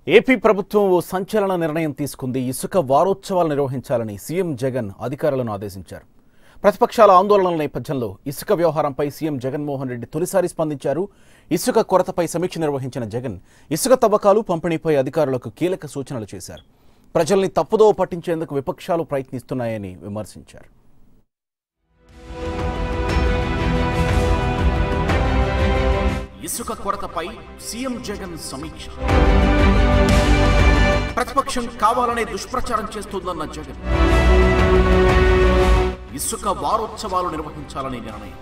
AP ప్రభుత్వం ఓ సంచలన నిర్ణయం తీసుకుంది ఇసుక వారోత్సవాలు నిర్వహించాలని సీఎం జగన్ అధికారులను ఆదేశించారు ప్రతిపక్షాల ఆందోళనల నేపథ్యంలో ఇసుక వ్యవహారంపై సీఎం జగన్మోహన్ రెడ్డి తొలిసారి స్పందించారు ఇసుక కొరతపై సమీక్ష నిర్వహించిన జగన్ ఇసుక తవ్వకాలు పంపిణీపై అధికారులకు కీలక సూచనలు చేశారు ప్రజల్ని తప్పుదోవ పట్టించేందుకు విపక్షాలు ప్రయత్నిస్తున్నాయని విమర్శించారు ఇసుక కొరతపై సీఎం జగన్ సమీక్ష ప్రతిపక్షం కావాలనే దుష్ప్రచారం చేస్తోందన్న జగన్ ఇసుక వారోత్సవాలు నిర్వహించాలని నిర్ణయం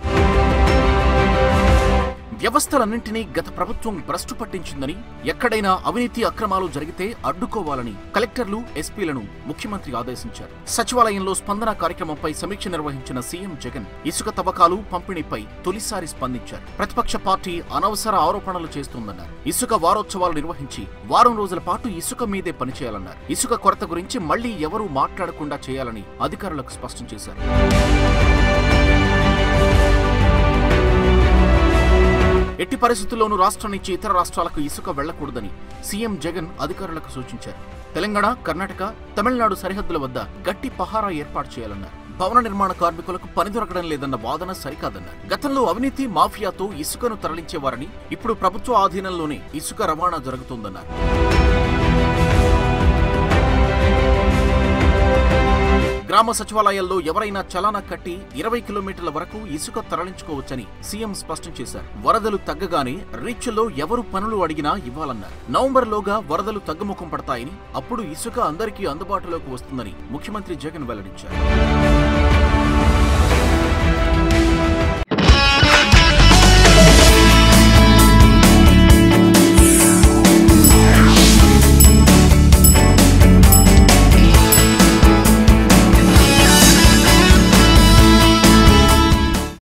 వ్యవస్థలన్నింటినీ గత ప్రభుత్వం భ్రష్టు పట్టించిందని ఎక్కడైనా అవినీతి అక్రమాలు జరిగితే అడ్డుకోవాలని కలెక్టర్లు ఎస్పీలను ముఖ్యమంత్రి ఆదేశించారు సచివాలయంలో స్పందన కార్యక్రమంపై సమీక్ష నిర్వహించిన సీఎం జగన్ ఇసుక తవ్వకాలు పంపిణీపై తొలిసారి స్పందించారు ప్రతిపక్ష పార్టీ అనవసర ఆరోపణలు చేస్తోందన్నారు ఇసుక వారోత్సవాలు నిర్వహించి వారం రోజుల పాటు ఇసుక మీదే పనిచేయాలన్నారు ఇసుక కొరత గురించి మళ్లీ ఎవరూ మాట్లాడకుండా చేయాలని అధికారులకు స్పష్టం చేశారు ఎట్టి పరిస్థితుల్లోనూ రాష్ట్రం నుంచి ఇతర రాష్ట్రాలకు ఇసుక వెళ్లకూడదని సీఎం జగన్ అధికారులకు సూచించారు తెలంగాణ కర్ణాటక తమిళనాడు సరిహద్దుల వద్ద గట్టి పహారా ఏర్పాటు చేయాలన్నారు భవన నిర్మాణ కార్మికులకు పని దొరకడం లేదన్న వాదన సరికాదన్నారు గతంలో అవినీతి మాఫియాతో ఇసుకను తరలించేవారని ఇప్పుడు ప్రభుత్వ ఆధీనంలోనే ఇసుక రవాణా జరుగుతోందన్నారు గ్రామ సచివాలయాల్లో ఎవరైనా చలానా కట్టి ఇరవై కిలోమీటర్ల వరకు ఇసుక తరలించుకోవచ్చని సీఎం స్పష్టం చేశారు వరదలు తగ్గగానే రీచ్లో ఎవరు పనులు అడిగినా ఇవ్వాలన్నారు నవంబర్లోగా వరదలు తగ్గుముఖం పడతాయని అప్పుడు ఇసుక అందరికీ అందుబాటులోకి వస్తుందని ముఖ్యమంత్రి జగన్ వెల్లడించారు